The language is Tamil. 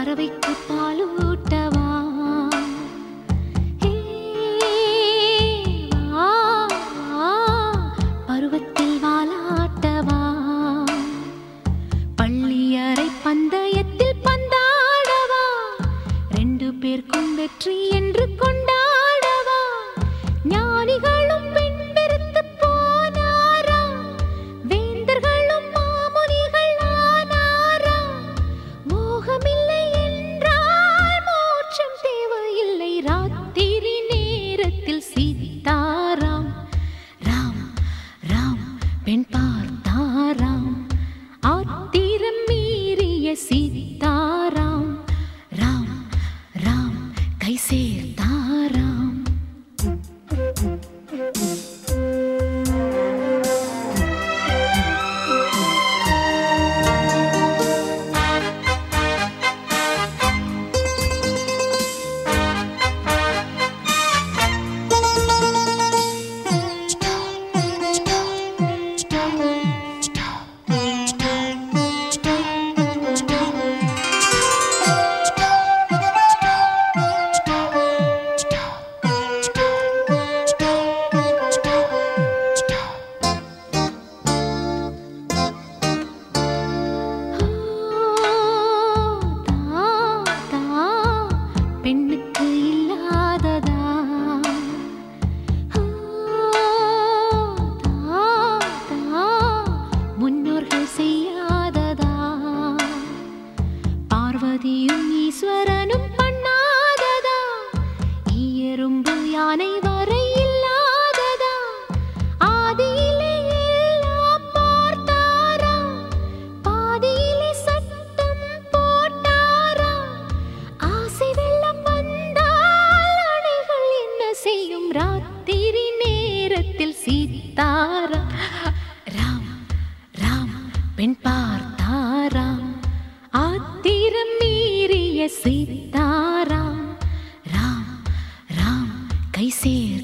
பறவைக்கு பாலூட்டவா ஹே, வா, வா, பருவத்தில் வாலாட்டவா பள்ளியறை பந்தயத்தில் பந்தாடவா ரெண்டு பேர்க்கும் வெற்றி என்று கொண்டாடவா ஞானிகளும் பெண் பெருத்து போனாரா வேந்தர்களும் மாமுனிகள் ஆனாரா மோகமில்லை என்றால் மோட்சம் தேவையில்லை ராத்திரி நேரத்தில் சீதாராம் ராம் ராம் பெண் பார்த்தாராம் ஆத்திரம் மீறிய சீதாராம் ராம் ராம் கை சேர்த்தாராம் தா, தா, பெண்ணுக்கு இல்லாததா தா, தா, முன்னோர்கள் செய்யாததா பார்வதியும் ஈஸ்வரனும் பண்ணாததா ஈயரும்பு யானை வரை இல்லாததா ஆதியிலே எல்லாம் பார்த்தாரா பாதியிலே சத்தம் போட்டாரா ஆசை வெள்ளம் வந்தால் அணைகள் என்ன செய்யும் ராத்திரி நேரத்தில் சீதாரா ராம் ராம் பெண் பார்த்தாராம் ஆத்திரம் மீறிய சீதாராம் ராம் ராம் கை சேர்